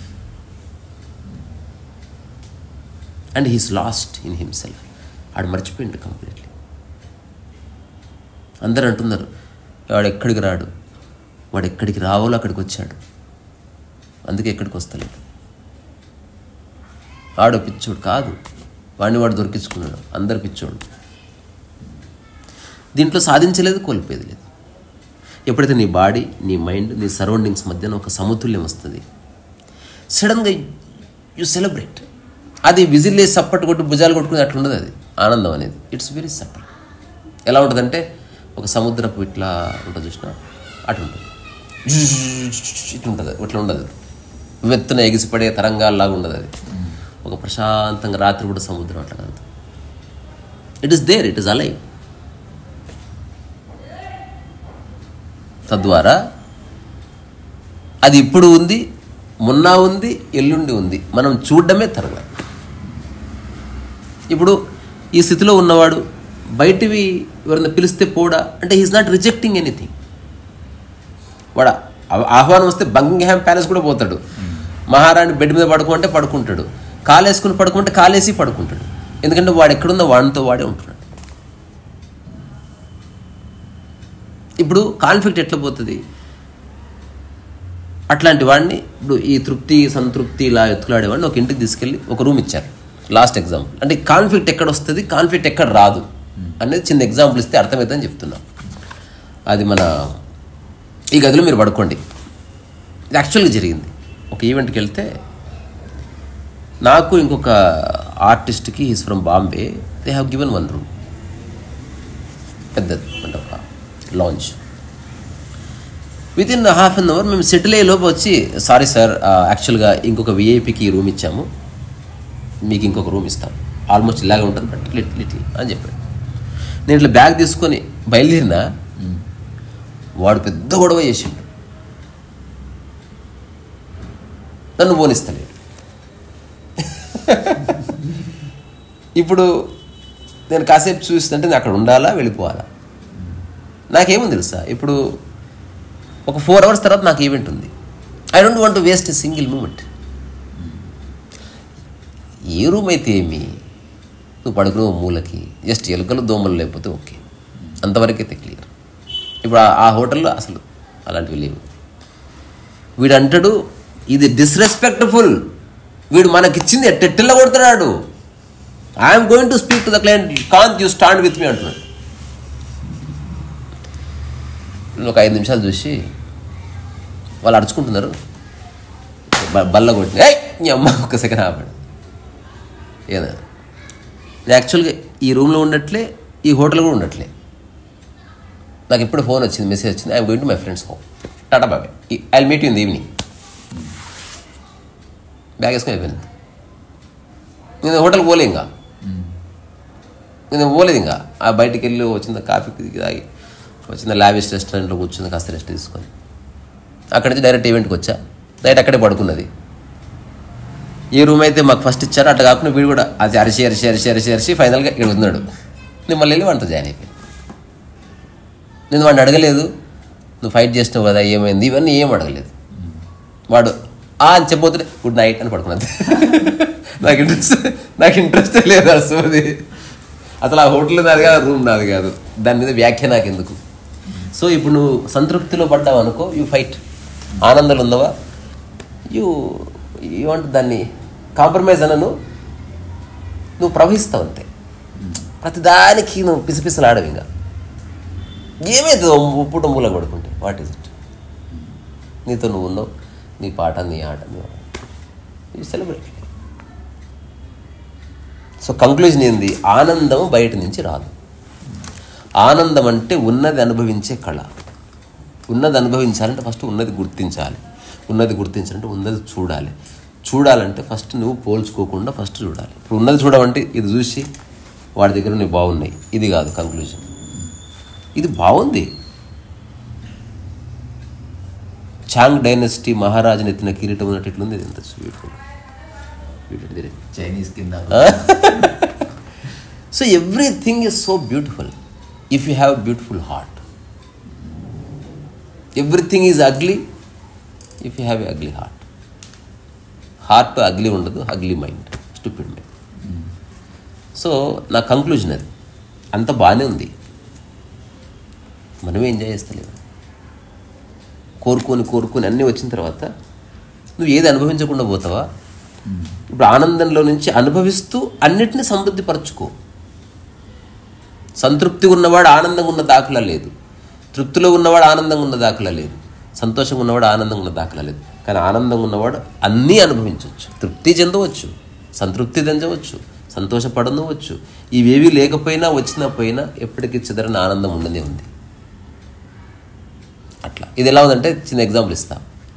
and he's lost in himself ఆడు మర్చిపోయిండు కంప్లీట్లీ అందరూ అంటున్నారు వాడు ఎక్కడికి రాడు వాడు ఎక్కడికి రావాలో అక్కడికి వచ్చాడు అందుకే ఎక్కడికి వస్తలేదు ఆడు పిచ్చోడు కాదు వాడిని వాడు దొరికించుకున్నాడు అందరు పిచ్చోడు దీంట్లో సాధించలేదు కోల్పోయేది లేదు ఎప్పుడైతే నీ బాడీ నీ మైండ్ నీ సరౌండింగ్స్ మధ్యన ఒక సమతుల్యం వస్తుంది సడన్గా యు సెలబ్రేట్ అది విజిల్ వేసి సప్పట్టు కొట్టి భుజాలు కొట్టుకుని అట్లా ఉండదు అది ఆనందం అనేది ఇట్స్ వెరీ సపల్ ఎలా ఉంటుందంటే ఒక సముద్రపు ఇట్లా ఉంటుంది చూసిన అటు ఉంటుంది ఇట్లా ఉంటుంది ఇట్లా ఉండదు వెత్తున ఎగిసిపడే తరంగాల్లాగా ఉండదు అది ఒక ప్రశాంతంగా రాత్రి కూడా సముద్రం అట్లా కాదు it is there it is alive తద్వారా అది ఇప్పుడు ఉంది మొన్న ఉంది ఎల్లుండి ఉంది మనం చూడడమే తర్వాత ఇప్పుడు ఈ స్థితిలో ఉన్నవాడు బయటివి ఎవరైనా పిలిస్తే పోడా అంటే హీస్ నాట్ రిజెక్టింగ్ ఎనీథింగ్ వాడు ఆ- ఆహ్వానం వస్తే బంకింగ్హామ్ ప్యాలెస్ కూడా పోతాడు మహారాణి బెడ్ మీద పడుకుంటే పడుకుంటాడు కాలేసుకుని పడుకుంటే కాలేసి పడుకుంటాడు ఎందుకంటే వాడు ఎక్కడున్న వాడితో వాడే ఉంటున్నాడు ఇప్పుడు కాన్ఫ్లిక్ట్ ఎట్లా పోతుంది అట్లాంటి వాడిని ఇప్పుడు ఈ తృప్తి సంతృప్తి ఇలా ఎత్తులాడేవాడిని ఒక ఇంటికి తీసుకెళ్ళి ఒక రూమ్ ఇచ్చారు లాస్ట్ ఎగ్జాంపుల్ అంటే కాన్ఫ్లిక్ట్ ఎక్కడ వస్తుంది కాన్ఫ్లిక్ట్ ఎక్కడ రాదు అనేది చిన్న ఎగ్జాంపుల్ ఇస్తే అర్థమవుతుందని చెప్తున్నా అది మన ఈ గదిలో మీరు పడుకోండి ఇది యాక్చువల్గా జరిగింది ఒక ఈవెంట్కి వెళ్తే నాకు ఇంకొక ఆర్టిస్ట్కి is from Bombay they have given one room పెద్దది అంటే ఒక lunch within half an hour మేము సెటిల్ అయ్యే లోపు వచ్చి సారీ సార్ యాక్చువల్గా ఇంకొక విఐపికి రూమ్ ఇచ్చాము మీకు ఇంకొక రూమ్ ఇస్తాం ఆల్మోస్ట్ ఇలాగే ఉంటుంది బట్ లిట్ లిటిల్ అని చెప్పాడు నేను ఇట్లా బ్యాగ్ తీసుకొని బయలుదేరినా వాడు పెద్ద గొడవ చేసిండు నన్ను పోనిస్తలేడు ఇప్పుడు నేను కాసేపు చూస్తుంటే నేను అక్కడ ఉండాలా వెళ్ళిపోవాలా నాకేమో తెలుసా ఇప్పుడు ఒక ఫోర్ అవర్స్ తర్వాత నాకు ఈవెంట్ ఉంది I don't want waste a single moment a room అయితే ఏమి నువ్వు పడుకునే మూలకి జస్ట్ ఎలుకలు దోమలు లేకపోతే ఓకే అంతవరకైతే క్లియర్ ఇప్పుడు ఆ- ఆ హోటల్లో అసలు అలాంటివి లేవు వీడు అంటాడు ఇది డిస్రెస్పెక్ట్ఫుల్ వీడు మనకిచ్చింది ఎట్టెట్టెల్లో కొడుతున్నాడు I'm going to speak to the client can't you stand with me అంటున్నాడు నేను ఒక ఐదు నిమిషాలు చూసి వాళ్ళు అడుచుకుంటున్నారు బ- బల్ల కొట్టి ఏయ్ నీ అమ్మ ఒక సెకండ్ ఆపాడు ఏదా నేను యాక్చువల్గా ఈ రూమ్లో ఉండట్లే ఈ హోటల్ కూడా ఉండట్లే నాకు ఇప్పుడు ఫోన్ వచ్చింది మెసేజ్ వచ్చింది I'm going to my friend's home tata బాబాయ్ I meet you in the evening bag వేసుకొని అయిపోయింది నేను హోటల్కి పోలే ఇంకా నేను పోలేదు ఇంకా ఆ బయటికి వెళ్ళి వచ్చింది కాఫీ తాగి వచ్చింది లావిష్ రెస్టారెంట్లో కూర్చుంది కాస్త రెస్ట్ తీసుకొని అక్కడి నుంచి డైరెక్ట్ ఈవెంట్కి వచ్చా నైట్ అక్కడే పడుకున్నది ఏ రూమ్ అయితే మాకు ఫస్ట్ ఇచ్చారో అట్లా కాకుండా వీడు కూడా అది అరిసి అరిసి అరిసి అరిసి అరిసి ఫైనల్గా ఇక్కడ ఉన్నాడు నేను మళ్ళీ వెళ్ళి వంట జాయిన్ అయిపోయాను నేను వాడిని అడగలేదు నువ్వు ఫైట్ చేసినావు కదా ఏమైంది ఇవన్నీ ఏం అడగలేదు వాడు ఆ అని చెప్పబోతుంటే గుడ్ నైట్ అని పడుకున్నది నాకు ఇంట్రెస్ట్ నాకు ఇంట్రెస్ట్ లేదు అసలు అసలు ఆ హోటల్ నాది కాదు రూమ్ నాది కాదు దాని మీద వ్యాఖ్య నాకు ఎందుకు సో ఇప్పుడు నువ్వు సంతృప్తిలో పడ్డావు అనుకో యూ ఫైట్ ఆనందాలు ఉందవా యూ యూ అంటే దాన్ని కాంప్రమైజ్ అనను నువ్వు ప్రవహిస్తావు అంతే ప్రతిదానికి నువ్వు పిసిపిసలాడవు ఇంకా ఏమైతుందో పూట మూల పడుకుంటే వాట్ ఈస్ ఇట్ నీతో నువ్వు ఉన్నావు నీ పాట నీ ఆట నీ యూ సెలబ్రేట్ సో కంక్లూజన్ ఏంది ఆనందం బయట నుంచి రాదు ఆనందం అంటే ఉన్నది అనుభవించే కళ ఉన్నది అనుభవించాలంటే ఫస్ట్ ఉన్నది గుర్తించాలి ఉన్నది గుర్తించాలంటే ఉన్నది చూడాలి చూడాలంటే ఫస్ట్ నువ్వు పోల్చుకోకుండా ఫస్ట్ చూడాలి ఇప్పుడు ఉన్నది చూడమంటే ఇది చూసి వాడి దగ్గర నువ్వు బాగున్నాయి ఇది కాదు కంక్లూజన్ ఇది బాగుంది చాంగ్ డైనస్టీ మహారాజుని ఎత్తిన కిరీటం ఉన్నట్టు ఇట్లుంది ఇది ఎంత బ్యూటిఫుల్ బ్యూటిఫుల్ చైనీస్ కింద so everything is so beautiful if you have beautiful heart everything is ugly if you have a ugly heart heart ugly ఉండదు ugly mind stupid mind so నా కంక్లూజన్ అది అంత బాగానే ఉంది మనమే ఎంజాయ్ చేస్తలేము కోరుకొని కోరుకొని అన్నీ వచ్చిన తర్వాత నువ్వు ఏది అనుభవించకుండా పోతావా ఇప్పుడు ఆనందంలో నుంచి అనుభవిస్తూ అన్నిటిని సమృద్ధిపరచుకో సంతృప్తిగా ఉన్నవాడు ఆనందంగా ఉన్న దాఖలా లేదు తృప్తిలో ఉన్నవాడు ఆనందంగా ఉన్న దాఖలా లేదు సంతోషంగా ఉన్నవాడు ఆనందంగా ఉన్న దాఖలా లేదు కానీ ఆనందంగా ఉన్నవాడు అన్నీ అనుభవించవచ్చు తృప్తి చెందవచ్చు సంతృప్తి చెందవచ్చు సంతోషపడనవచ్చు ఇవేవి లేకపోయినా వచ్చినా పోయినా ఎప్పటికీ చెదరని ఆనందం ఉండనే ఉంది అట్లా ఇది ఎలా ఉందంటే చిన్న ఎగ్జాంపుల్ ఇస్తా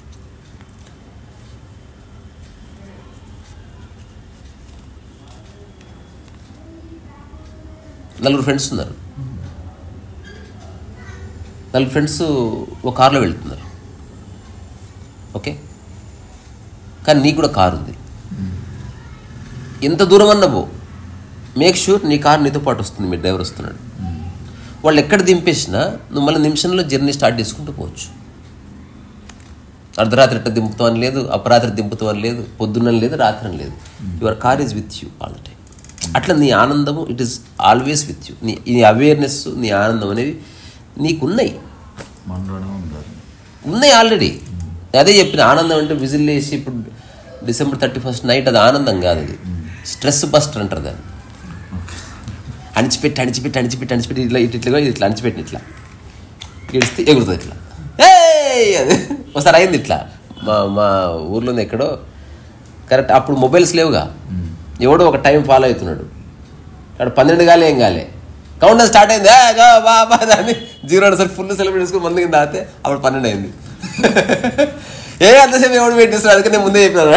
నలుగురు ఫ్రెండ్స్ ఉన్నారు నలుగురు ఫ్రెండ్స్ ఒక కార్లో వెళ్తున్నారు ఓకే కానీ నీకు కూడా కారు ఉంది ఎంత దూరం అన్నా పో మేక్ షూర్ నీ కార్ నీతో పాటు వస్తుంది మీ డ్రైవర్ వస్తున్నాడు వాళ్ళు ఎక్కడ దింపేసినా నువ్వు మళ్ళీ నిమిషంలో జర్నీ స్టార్ట్ చేసుకుంటూ పోవచ్చు అర్ధరాత్రి ఎట్ట దింపుతావు అని లేదు అపరాత్రి దింపుతావు అని లేదు పొద్దున్న లేదు రాత్రి అని లేదు your car is with you all the time అట్లా నీ ఆనందము it is always with you నీ నీ అవేర్నెస్ నీ ఆనందం అనేవి నీకున్నాయి మనలోనే ఉంటారు ఉన్నాయి ఆల్రెడీ అదే చెప్పిన ఆనందం అంటే విజిల్ వేసి ఇప్పుడు డిసెంబర్ థర్టీ ఫస్ట్ నైట్ అది ఆనందం కాదు అది స్ట్రెస్ బస్టర్ అంటారు దాన్ని అణిచిపెట్టి అణిచిపెట్టి అణిచిపెట్టి అణిచిపెట్టి ఇట్లా ఇట్లా ఇట్లా ఇట్లా అణిచిపెట్టిన ఇట్లా గెలిస్తే ఎగురుతుంది ఇట్లా ఏయ్ అది ఒకసారి అయింది ఇట్లా మా మా ఊర్లో ఎక్కడో కరెక్ట్ అప్పుడు మొబైల్స్ లేవుగా ఎవడో ఒక టైం ఫాలో అవుతున్నాడు అక్కడ పన్నెండు కాలే ఏం కాలే కౌంట్ స్టార్ట్ అయింది ఏ, గో, బా బా అని జీరో సార్ ఫుల్ సెలబ్రేట్ చేసుకుని మంది కింద ఆగితే అప్పుడు పన్నెండు అయింది ఏ అంతసేపు ఎవడు వెయిట్ చేస్తారు అందుకే నేను ముందే చెప్పినాను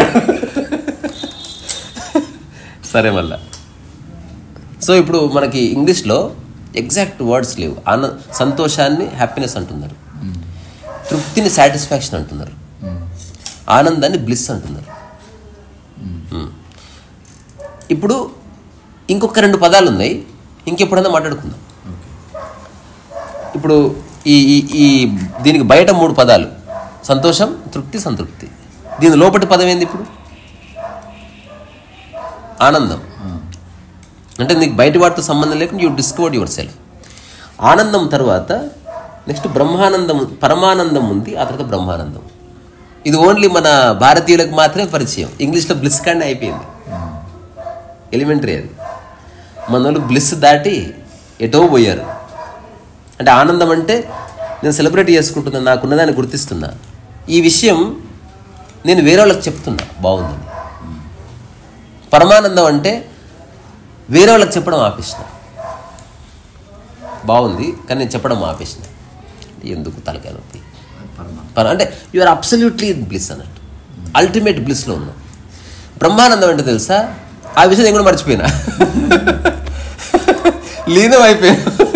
సరే మళ్ళా సో ఇప్పుడు మనకి ఇంగ్లీష్లో ఎగ్జాక్ట్ వర్డ్స్ లేవు ఆన సంతోషాన్ని హ్యాపీనెస్ అంటున్నారు తృప్తిని సాటిస్ఫాక్షన్ అంటున్నారు ఆనందాన్ని బ్లిస్ అంటున్నారు మ్మ్. ఇప్పుడు ఇంకొక రెండు పదాలు ఉన్నాయి ఇంకెప్పుడైనా మాట్లాడుకుందాం ఇప్పుడు ఈ ఈ- ఈ దీనికి బయట మూడు పదాలు సంతోషం తృప్తి సంతృప్తి దీని లోపటి పదం ఏంది ఇప్పుడు ఆనందం అంటే నీకు బయట వాటితో సంబంధం లేకుండా యూ డిస్కవర్డ్ యువర్ సెల్ఫ్ ఆనందం తర్వాత నెక్స్ట్ బ్రహ్మానందం పరమానందం ఉంది ఆ తర్వాత బ్రహ్మానందం ఇది ఓన్లీ మన భారతీయులకు మాత్రమే పరిచయం ఇంగ్లీష్లో బ్లిస్ కానీ అయిపోయింది ఎలిమెంటరీ అది మన వాళ్ళు బ్లిస్ దాటి ఎటో పోయారు అంటే ఆనందం అంటే నేను సెలబ్రేట్ చేసుకుంటున్నా నాకున్నదాన్ని గుర్తిస్తున్నా ఈ విషయం నేను వేరే వాళ్ళకి చెప్తున్నా బాగుందని పరమానందం అంటే వేరే వాళ్ళకి చెప్పడం ఆపేసిన బాగుంది కానీ నేను చెప్పడం ఆపేసిన ఎందుకు తలకాయ నొప్పి పరమ పర- అంటే you are absolutely in bliss అన్నట్టు అల్టిమేట్ బ్లిస్లో ఉన్నాం బ్రహ్మానందం అంటే తెలుసా ఆ విషయం నేను కూడా మర్చిపోయినా లీనం అయిపోయాను